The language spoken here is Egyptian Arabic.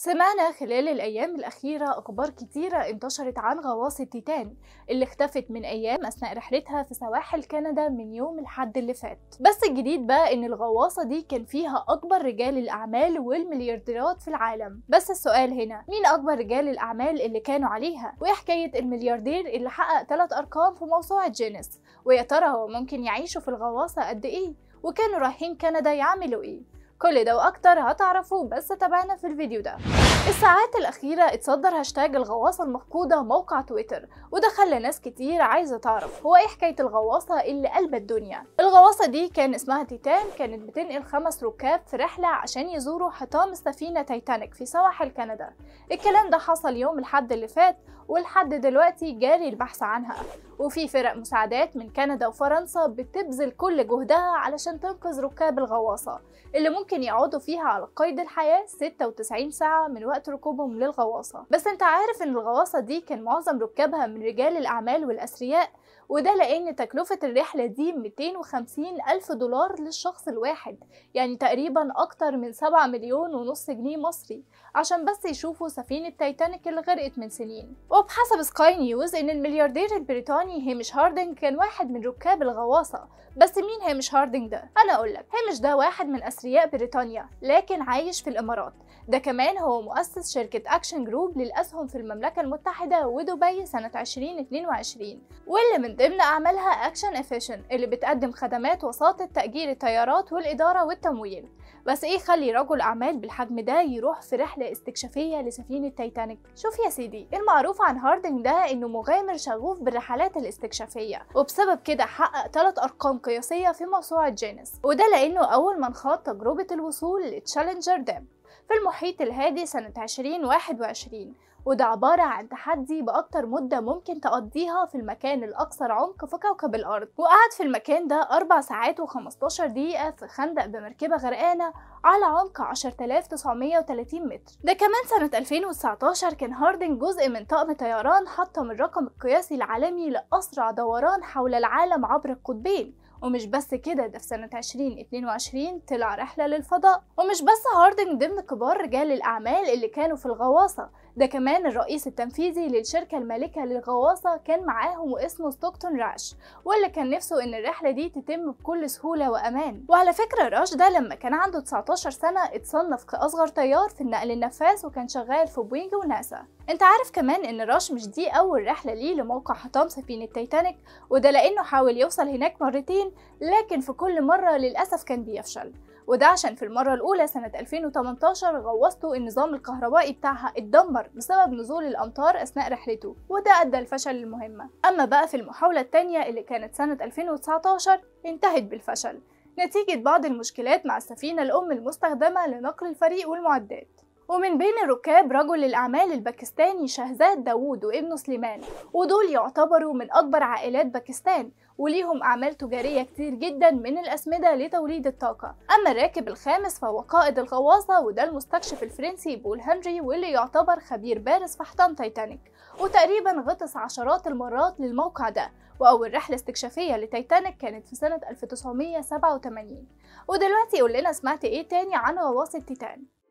سمعنا خلال الأيام الأخيرة أخبار كتيرة انتشرت عن غواصة تيتان اللي اختفت من أيام أثناء رحلتها في سواحل كندا من يوم الحد اللي فات بس الجديد بقى إن الغواصة دي كان فيها أكبر رجال الأعمال والمليارديرات في العالم بس السؤال هنا مين أكبر رجال الأعمال اللي كانوا عليها وإيه حكاية الملياردير اللي حقق ثلاث أرقام في موسوعة جينيس ويا ترى هو ممكن يعيشوا في الغواصة قد إيه وكانوا رايحين كندا يعملوا إيه كل ده واكتر هتعرفوه بس تابعنا في الفيديو ده الساعات الأخيرة اتصدر هاشتاج الغواصة المفقودة موقع تويتر وده خلى ناس كتير عايزة تعرف هو ايه حكاية الغواصة اللي قلبت الدنيا الغواصة دي كان اسمها تيتان كانت بتنقل خمس ركاب في رحلة عشان يزوروا حطام السفينة تايتانيك في سواحل كندا الكلام ده حصل يوم الحد اللي فات ولحد دلوقتي جاري البحث عنها وفي فرق مساعدات من كندا وفرنسا بتبذل كل جهدها علشان تنقذ ركاب الغواصة اللي ممكن يقعدوا فيها على قيد الحياة 96 ساعة من وقت ركوبهم للغواصة بس انت عارف ان الغواصة دي كان معظم ركابها من رجال الأعمال والأثرياء وده لأن تكلفة الرحلة دي 250 ألف دولار للشخص الواحد يعني تقريبا أكتر من 7 مليون ونص جنيه مصري عشان بس يشوفوا سفينة تايتانيك اللي غرقت من سنين وبحسب سكاي نيوز إن الملياردير البريطاني هيمش هاردنج كان واحد من ركاب الغواصة بس مين هيمش هاردنج ده؟ أنا أقولك هيمش ده واحد من أثرياء بريطانيا لكن عايش في الإمارات ده كمان هو مؤسس شركة أكشن جروب للأسهم في المملكة المتحدة ودبي سنة 2022 واللي من ضمن أعمالها أكشن افيشن اللي بتقدم خدمات وساطة تأجير الطيارات والإدارة والتمويل بس ايه خلي رجل اعمال بالحجم ده يروح في رحله استكشافيه لسفينه تايتانيك شوف يا سيدي المعروف عن هاردنج ده انه مغامر شغوف بالرحلات الاستكشافيه وبسبب كده حقق ثلاث ارقام قياسيه في موسوعه جينيس وده لانه اول من خاض تجربه الوصول لتشالنجر دام في المحيط الهادي سنة 2021 وده عبارة عن تحدي بأكتر مدة ممكن تقضيها في المكان الأكثر عمق في كوكب الأرض وقعد في المكان ده أربع ساعات و15 دقيقة في خندق بمركبة غرقانة على عمق 10930 متر ده كمان سنة 2019 كان هاردن جزء من طقم طيران حطم الرقم القياسي العالمي لأسرع دوران حول العالم عبر القطبين ومش بس كده ده في سنة 2022 طلع رحلة للفضاء ومش بس هاردنج ضمن كبار رجال الأعمال اللي كانوا في الغواصة ده كمان الرئيس التنفيذي للشركة المالكة للغواصة كان معاهم واسمه ستوكتون راش واللي كان نفسه ان الرحلة دي تتم بكل سهولة وأمان وعلى فكرة راش ده لما كان عنده 19 سنة اتصنف كأصغر طيار في النقل النفاث وكان شغال في بوينج وناسا انت عارف كمان ان راش مش دي اول رحلة ليه لموقع حطام سفينة تايتانيك وده لانه حاول يوصل هناك مرتين لكن في كل مرة للأسف كان بيفشل وده عشان في المرة الأولى سنة 2018 غوصته النظام الكهربائي بتاعها اتدمر بسبب نزول الأمطار أثناء رحلته وده أدى لفشل المهمة أما بقى في المحاولة التانية اللي كانت سنة 2019 انتهت بالفشل نتيجة بعض المشكلات مع السفينة الأم المستخدمة لنقل الفريق والمعدات ومن بين الركاب رجل الأعمال الباكستاني شهزاد داوود وابنه سليمان ودول يعتبروا من أكبر عائلات باكستان وليهم أعمال تجارية كتير جدا من الأسمدة لتوليد الطاقة أما الراكب الخامس فهو قائد الغواصة وده المستكشف الفرنسي بول هنري واللي يعتبر خبير بارز في حطام تايتانيك وتقريبا غطس عشرات المرات للموقع ده وأول رحلة استكشافية لتايتانيك كانت في سنة 1987 ودلوقتي قول لنا سمعت ايه تاني عن غواصة تيتان